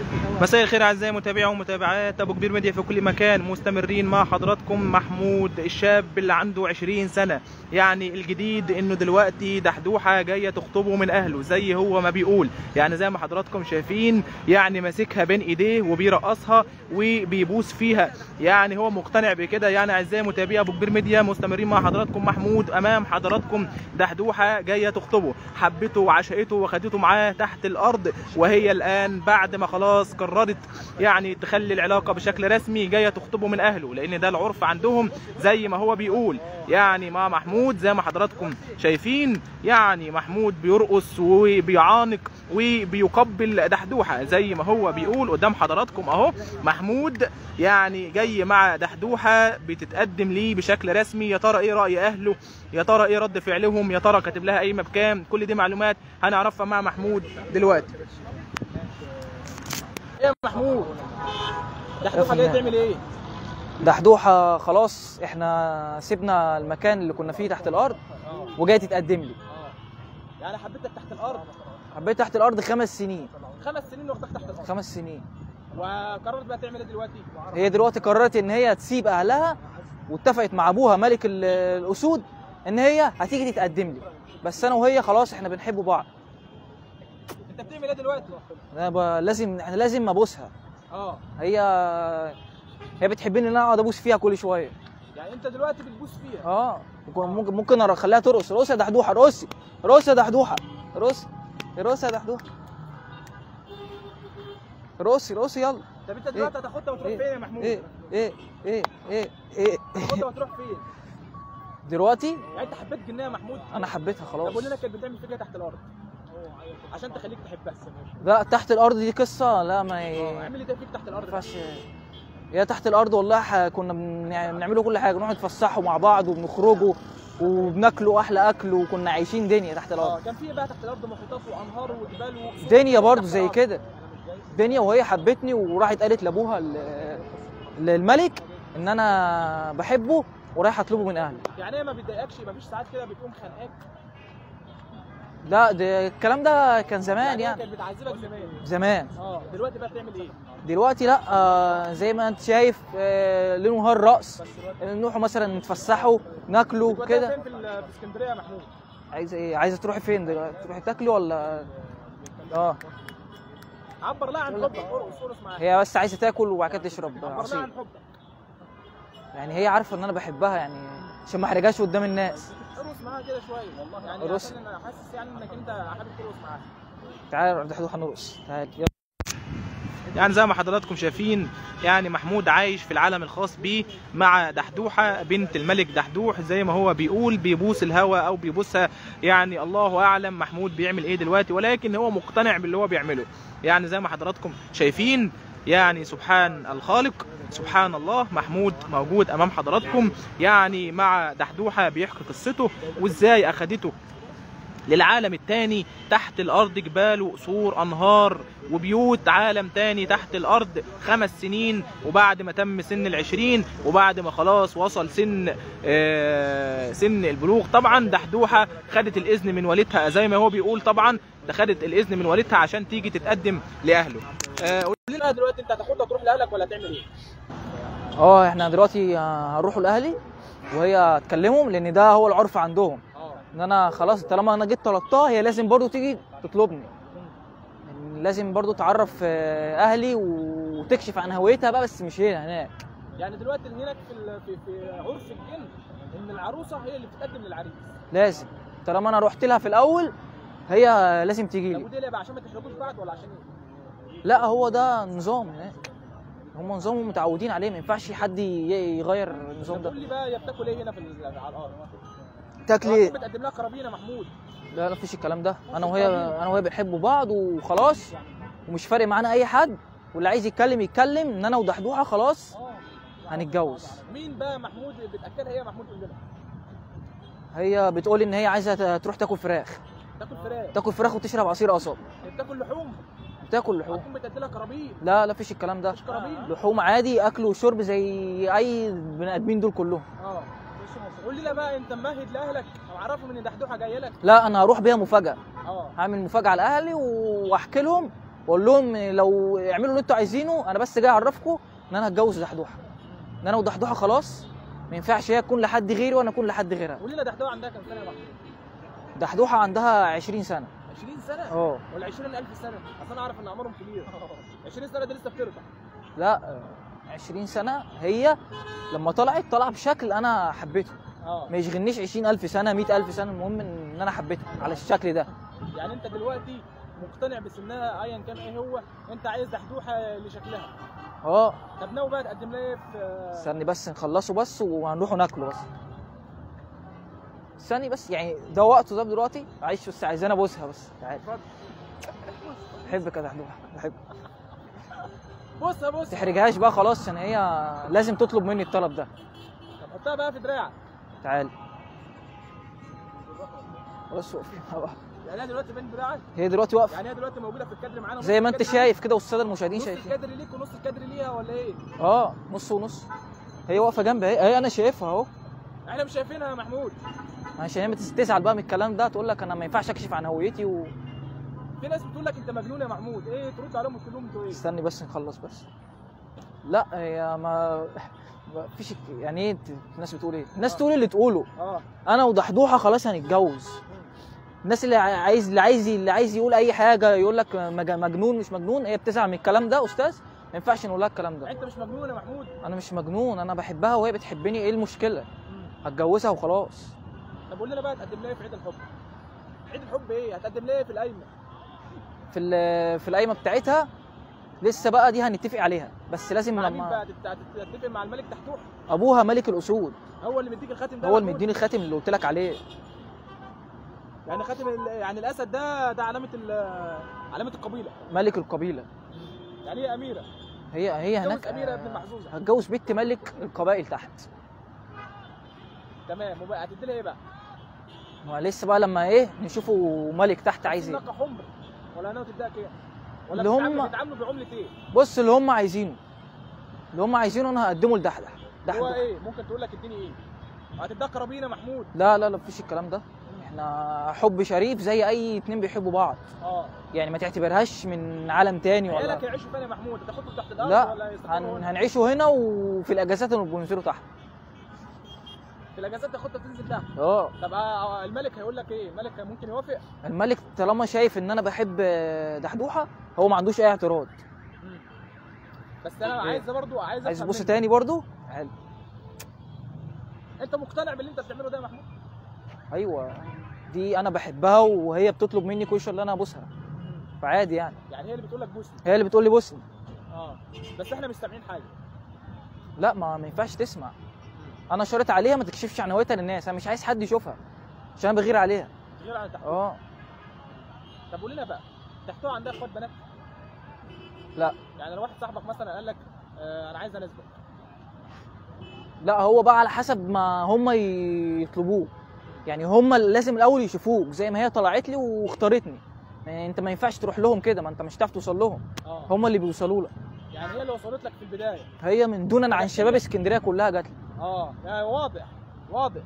مساء الخير اعزائي متابعي ومتابعات ابو كبير ميديا في كل مكان مستمرين مع حضراتكم محمود الشاب اللي عنده 20 سنه يعني الجديد انه دلوقتي دحدوحه جايه تخطبه من اهله زي هو ما بيقول يعني زي ما حضراتكم شايفين يعني ماسكها بين ايديه وبيرقصها وبيبوس فيها يعني هو مقتنع بكده يعني اعزائي متابعي ابو كبير ميديا مستمرين مع حضراتكم محمود امام حضراتكم دحدوحه جايه تخطبه حبته وعشقته وخدته معاه تحت الارض وهي الان بعد ما خلاص قررت يعني تخلي العلاقه بشكل رسمي جايه تخطبه من اهله لان ده العرف عندهم زي ما هو بيقول يعني مع محمود زي ما حضراتكم شايفين يعني محمود بيرقص وبيعانق وبيقبل دحدوحه زي ما هو بيقول قدام حضراتكم اهو محمود يعني جاي مع دحدوحه بتتقدم ليه بشكل رسمي يا ترى ايه راي اهله يا ترى ايه رد فعلهم يا ترى كاتب لها قايمه بكام كل دي معلومات هنعرفها مع محمود دلوقتي ايه يا محمود دحدوحه جايه تعمل ايه دحدوحه خلاص احنا سيبنا المكان اللي كنا فيه تحت الارض وجاي تتقدم لي يعني حبيتك تحت الارض حبيت تحت الارض خمس سنين خمس سنين واخدك تحت الارض خمس سنين وقررت بقى تعمل ايه دلوقتي هي دلوقتي قررت ان هي تسيب اهلها واتفقت مع ابوها ملك ال- الاسود ان هي هتيجي تتقدم لي بس انا وهي خلاص احنا بنحب بعض انت بتعمل ايه دلوقتي انا ب... لازم انا لازم ابوسها اه هي هي بتحبني ان انا اقعد ابوس فيها كل شويه يعني انت دلوقتي بتبوس فيها اه ممكن ممكن اخليها ترقص رقص يا دحدوحه رقصي رقص يا دحدوحه رقصي رقصي يا دحدوحه رقصي رقصي يلا طب انت دلوقتي هتاخدها وتروح إيه؟ فين يا محمود ايه ايه ايه ايه ايه هتاخدها وتروح فين دلوقتي يعني انت حبيت جنيه يا محمود انا حبيتها طب خلاص قول لنا كانت بتعمل فيك ايه تحت الارض عشان تخليك تحبها لا تحت الارض دي قصه لا ما اه ي- اعمل لي ده فيك تحت ما الارض ينفعش هي تحت الارض والله ح- كنا بن- بنعملوا كل حاجه نروح نتفسحوا مع بعض وبنخرجوا وبناكلوا احلى اكل وكنا عايشين دنيا تحت اه الارض كان في بقى تحت الارض محيطات وانهار وجبال وقصور دنيا برضو تحت زي الأرض. كده دنيا وهي حبتني وراحت قالت لابوها ال- الملك ان انا بحبه ورايح اطلبه من اهلي يعني هي ما بتضايقكش ما فيش ساعات كده بتقوم خانقاك لا ده الكلام ده كان زمان هي يعني كانت بتعذبك زمان زمان اه دلوقتي بقى بتعمل ايه دلوقتي لا آه زي ما انت شايف آه ليل ونهار رقص بس دلوقتي نروحوا مثلا نتفسحوا ناكلوا بتوديها كده فين في ال- في اسكندريه يا محمود عايزه ايه عايزه تروحي فين دلوقتي تروحي تاكلي ولا اه عبر لها عن حبك ارقص ارقص معاها هي بس عايزه تاكل وبعد كده تشرب عبر لها عن عصير حبك يعني هي عارفه ان انا بحبها يعني عشان ما احرجهاش قدام الناس ارقص معاها كده شويه والله يعني ارقص. عشان انا حاسس يعني انك انت حابب ترقص معاها تعالى نروح نروح نرقص تعالى يلا يعني زي ما حضراتكم شايفين يعني محمود عايش في العالم الخاص بيه مع دحدوحة بنت الملك دحدوح زي ما هو بيقول بيبوس الهوا او بيبوسها يعني الله اعلم محمود بيعمل ايه دلوقتي ولكن هو مقتنع باللي هو بيعمله يعني زي ما حضراتكم شايفين يعني سبحان الخالق سبحان الله محمود موجود امام حضراتكم يعني مع دحدوحة بيحكي قصته وازاي اخدته للعالم التاني تحت الارض جبال وقصور انهار وبيوت عالم تاني تحت الارض خمس سنين وبعد ما تم سن العشرين وبعد ما خلاص وصل سن آه سن البلوغ طبعا دحدوحه خدت الاذن من والدها زي ما هو بيقول طبعا ده خدت الاذن من والدها عشان تيجي تتقدم لاهله آه قول لنا دلوقتي انت هتاخدها تروح لاهلك ولا هتعمل ايه؟ اه احنا دلوقتي آه، هنروحوا الاهلي وهي تكلمهم لان ده هو العرف عندهم اه ان انا خلاص طالما انا جيت طلبتها هي لازم برضو تيجي تطلبني يعني لازم برضو تعرف آه، اهلي وتكشف عن هويتها بقى بس مش هنا هناك يعني دلوقتي هناك في ال- في في عرف الجن ان العروسه هي اللي بتتقدم للعريس لازم طالما انا رحت لها في الاول هي لازم تيجي طب لي ودي ليه بقى عشان ما تحرجوش بعض ولا عشان ايه؟ لا هو ده نظام هناك هم نظام متعودين عليه ما ينفعش حد ي- يغير النظام طب ده قول لي بقى هي بتاكل ايه هنا في ال- على الارض؟ تاكلي بتقدم لها قرابين يا محمود لا لا مفيش الكلام ده انا وهي انا وهي بنحب بعض وخلاص ومش فارق معانا اي حد واللي عايز يتكلم يتكلم ان انا ودحدوحه خلاص اه هنتجوز مين بقى محمود بتاكلها هي محمود قول لنا هي بتقول ان هي عايزه ت- تروح تاكل فراخ تاكل فراخ تاكل فراخ وتشرب عصير قصب بتاكل لحوم بتاكل لحوم هتكون بتقدم لها قرابين لا لا فيش الكلام ده مش قرابين لحوم عادي اكل وشرب زي اي بني ادمين دول كلهم اه قول لنا بقى انت ممهد لاهلك او عرفهم ان دحدوحه جايه لك لا انا هروح بيها مفاجاه اه هعمل مفاجاه لاهلي واحكي لهم واقول لهم لو اعملوا اللي انتوا عايزينه انا بس جاي اعرفكم ان انا هتجوز دحدوحه ان انا ودحدوحه خلاص ما ينفعش هي تكون لحد غيري وانا اكون لحد غيرها قولي لنا دحدوحه عندها كام سنه يا محمود دحدوحه عندها 20 سنه 20 سنه اه ولا 20000 سنه اصل انا اعرف ان اعمارهم كبير 20 سنه دي لسه بترضع لا آه، 20 سنه هي لما طلعت طلع بشكل انا حبيته اه ما يشغلنيش 20000 سنه 100000 سنه المهم ان انا حبيتها على الشكل ده يعني انت دلوقتي مقتنع بسنها ايا كان ايه هو انت عايز دحدوحه لشكلها اه طب ناوي بقى تقدم لها ايه في استني بس نخلصه بس وهنروحوا ناكله بس استني بس يعني ده وقته ده دلوقتي عايش بس عايزاني ابوسها بس تعالى اتفضل. بحبك يا دحدوحه بحبك بص يا بص تحرجهاش بقى خلاص عشان هي لازم تطلب مني الطلب ده طب حطها بقى في دراعك تعالى بص وقف يعني هي دلوقتي بين دراعك هي دلوقتي واقفه يعني هي دلوقتي موجوده في الكادر معانا زي ما انت نص الكادر شايف كده والساده المشاهدين نص شايفين الكادر ليك ونص الكادر ليها ولا ايه؟ اه نص ونص هي واقفه جنبي اهي اهي انا شايفها اهو احنا مش شايفينها يا محمود عشان هي بتس- تزعل بقى من الكلام ده تقول لك انا ما ينفعش اكشف عن هويتي و... في ناس بتقول لك انت مجنون يا محمود ايه ترد عليهم وتقول لهم انتوا ايه؟ استني بس نخلص بس لا هي ما ما فيش يعني ايه ت- الناس بتقول ايه الناس تقول اللي تقوله اه انا ودحدوحه خلاص هنتجوز الناس اللي ع- عايز اللي عايز اللي عايز يقول اي حاجه يقول لك مج- مجنون مش مجنون هي بتزعل من الكلام ده استاذ ما ينفعش نقول لها الكلام ده انت مش مجنون يا محمود انا مش مجنون انا بحبها وهي بتحبني ايه المشكله هتجوزها وخلاص طب قول لنا بقى تقدم لها ايه في عيد الحب؟ عيد الحب ايه؟ هتقدم لها ايه في القايمه؟ في ال- في القايمه بتاعتها لسه بقى دي هنتفق عليها بس لازم مع مين لما بقى؟ هتت- هتت- هتتفق مع الملك تحتوح ابوها ملك الاسود هو اللي مديك الخاتم ده هو يا اللي محمود؟ مديني الخاتم اللي قلت لك عليه يعني خاتم ال- يعني الاسد ده ده علامه ال- علامه القبيله ملك القبيله يعني هي اميره هي هي اتجوز هناك اميره ابن المحظوظه هتجوز بنت ملك القبائل تحت تمام وبقى هتدي لها ايه بقى؟ ما لسه بقى لما ايه نشوفوا ملك تحت عايز ايه ناقه حمر ولا ناوي تديها كام؟ ولا اللي هم- بتتعاملوا- بتتعاملوا بعمله ايه؟ بص اللي هم عايزينه اللي هم عايزينه انا هقدمه لدحدح اللي هو دحدح ايه؟ ممكن تقول لك اديني ايه؟ هتديها كرابين يا محمود لا لا لا مفيش الكلام ده احنا حب شريف زي اي اتنين بيحبوا بعض اه يعني ما تعتبرهاش من عالم تاني عيالك ولا يعيشوا فين يا محمود؟ هتاخدهم تحت الارض لا ولا يستقروا هن... هنا؟ هنعيشوا هنا وفي الاجازات نبقوا ننزلوا تحت في الاجازات تاخدها تنزل تحت اه طب آه، الملك هيقول لك ايه؟ الملك ممكن يوافق؟ الملك طالما شايف ان انا بحب دحدوحه هو ما عندوش اي اعتراض بس انا إيه؟ عايز برضو عايز عايز أفهم تبص منك. تاني برضو حلو انت مقتنع باللي انت بتعمله ده يا محمود؟ ايوه دي انا بحبها وهي بتطلب مني كل شويه ان انا ابوسها فعادي يعني يعني هي اللي بتقول لك بوسني هي اللي بتقول لي بوسني اه بس احنا مش سامعين حاجه لا ما, ما ينفعش تسمع انا شرط عليها ما تكشفش عن هويتها للناس انا مش عايز حد يشوفها عشان انا بغير عليها غير عن تحت اه طب قول لنا بقى تحتوها عندها اخوات بنات؟ لا. يعني لو واحد صاحبك مثلا قال لك آه انا عايز انزلك لا هو بقى على حسب ما هم يطلبوه يعني هم لازم الاول يشوفوك زي ما هي طلعت لي واختارتني يعني انت ما ينفعش تروح لهم كده ما انت مش هتعرف توصل لهم اه هم اللي بيوصلوا لك يعني هي اللي وصلت لك في البدايه هي من دونا عن شباب اسكندريه كلها جات لي اه يعني واضح واضح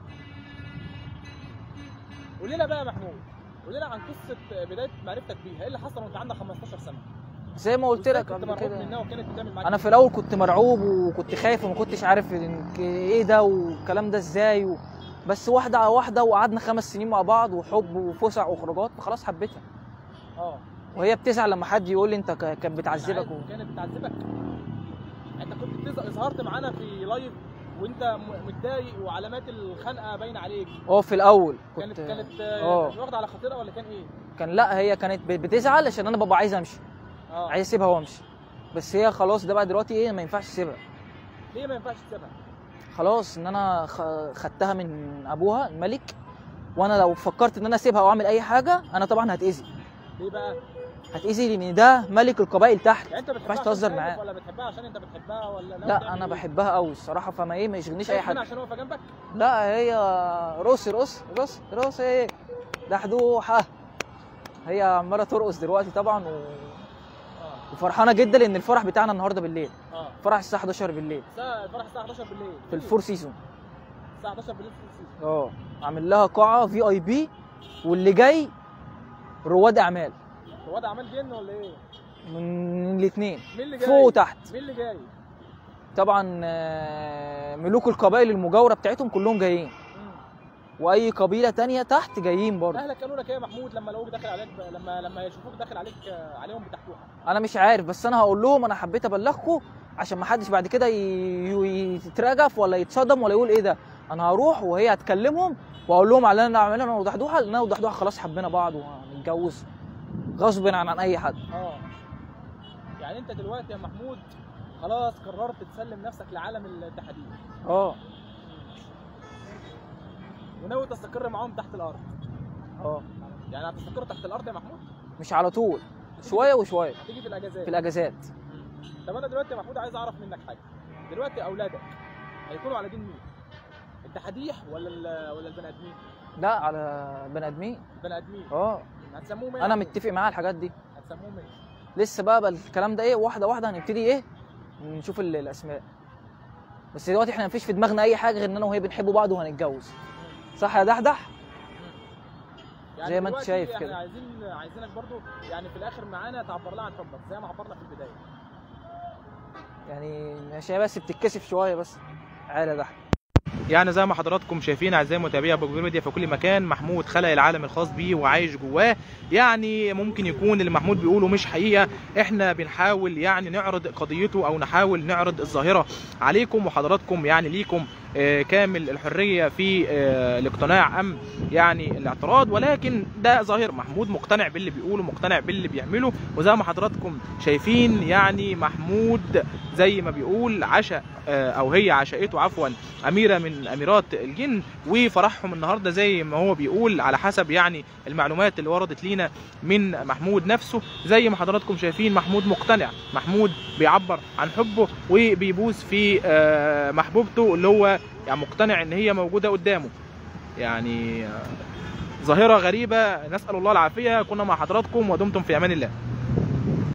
قول لنا بقى يا محمود قول لنا عن قصه بدايه معرفتك بيها ايه اللي حصل وانت عندك 15 سنه زي ما قلت وإزاي لك كنت قبل مرعوب كده منها وكانت بتعمل معاك انا إيه؟ في الاول كنت مرعوب وكنت خايف وما كنتش عارف إن- ايه ده والكلام ده ازاي و... بس واحده على واحده وقعدنا خمس سنين مع بعض وحب وفسح وخروجات فخلاص حبيتها اه وهي بتزعل لما حد يقول لي انت ك- كانت بتعذبك و... كانت بتعذبك انت كنت بتظهر ظهرت معانا في لايف وانت م- متضايق وعلامات الخنقه باينه عليك اه في الاول كانت كنت كانت اه. آه، واخده على خطيرها ولا كان ايه؟ كان لا هي كانت ب- بتزعل عشان انا ببقى عايز امشي اه عايز اسيبها وامشي بس هي خلاص ده بقى دلوقتي ايه ما ينفعش اسيبها ليه ما ينفعش تسيبها؟ خلاص ان انا خ- خدتها من ابوها الملك وانا لو فكرت ان انا اسيبها واعمل اي حاجه انا طبعا هتاذي ليه بقى؟ هتاذي لان ده ملك القبائل تحت يعني انت بتحبها ينفعش عشان تهزر خايف معاه. ولا بتحبها عشان انت بتحبها ولا ناوي لا تعمل انا ايه؟ بحبها قوي الصراحه فما ايه ما يشغلنيش اي خايف منها حاجه عشان واقفه جنبك؟ لا هي رقص رقص رقص رقص ايه دحدوحه هي عماله ترقص دلوقتي طبعا و... اه وفرحانه جدا لان الفرح بتاعنا النهارده بالليل اه فرح الساعه 11 بالليل الساعه الفرح الساعه 11 بالليل في الفور سيزون الساعه 11 بالليل في السيزون اه عامل لها قاعه في اي بي واللي جاي رواد اعمال هو ده عمل جن ولا ايه؟ من الاثنين مين اللي جاي فوق وتحت مين اللي جاي طبعا آه، ملوك القبائل المجاوره بتاعتهم كلهم جايين مم. واي قبيله تانية تحت جايين برضه اهلك قالوا لك ايه يا محمود لما لقوك داخل عليك ب... لما لما يشوفوك داخل عليك آه، عليهم بتحتوحه انا مش عارف بس انا هقول لهم انا حبيت ابلغكم عشان ما حدش بعد كده ي- يترجف ولا يتصدم ولا يقول ايه ده انا هروح وهي هتكلمهم واقول لهم على اللي انا اعمله انا ودحدوحه لان انا ودحدوحه خلاص حبينا بعض وهنتجوز غصب عن عن اي حد اه يعني انت دلوقتي يا محمود خلاص قررت تسلم نفسك لعالم التحديد اه وناوي تستقر معاهم تحت الارض اه يعني هتستقر تحت الارض يا محمود مش على طول شويه وشويه هتيجي في الاجازات في الاجازات طب انا دلوقتي يا محمود عايز اعرف منك حاجه دلوقتي اولادك هيكونوا على دين مين التحديح ولا ال- ولا البني ادمين لا على بني ادمين البني ادمين اه هتسموهم ايه انا متفق معاه الحاجات دي هتسموهم ايه لسه بقى, بقى الكلام ده ايه واحده واحده هنبتدي ايه نشوف ال- الاسماء بس دلوقتي احنا مفيش في دماغنا اي حاجه غير ان انا وهي بنحب بعض وهنتجوز صح يا دحدح يعني زي ما انت دلوقتي شايف احنا كده. عايزين عايزينك برضو يعني في الاخر معانا تعبر لها عن حبك زي ما عبرنا في البدايه يعني مش هي بس بتتكسف شويه بس عالة دحدح يعني زي ما حضراتكم شايفين اعزائي متابعي ابو كبير ميديا في كل مكان محمود خلق العالم الخاص بيه وعايش جواه يعني ممكن يكون اللي محمود بيقوله مش حقيقه احنا بنحاول يعني نعرض قضيته او نحاول نعرض الظاهره عليكم وحضراتكم يعني ليكم آه، كامل الحريه في آه، الاقتناع ام يعني الاعتراض ولكن ده ظاهر محمود مقتنع باللي بيقوله مقتنع باللي بيعمله وزي ما حضراتكم شايفين يعني محمود زي ما بيقول عشا آه، او هي عشقته عفوا اميره من اميرات الجن وفرحهم النهارده زي ما هو بيقول على حسب يعني المعلومات اللي وردت لينا من محمود نفسه زي ما حضراتكم شايفين محمود مقتنع محمود بيعبر عن حبه وبيبوس في آه، محبوبته اللي هو يعني مقتنع ان هي موجوده قدامه يعني آه، ظاهره غريبه نسال الله العافيه كنا مع حضراتكم ودمتم في امان الله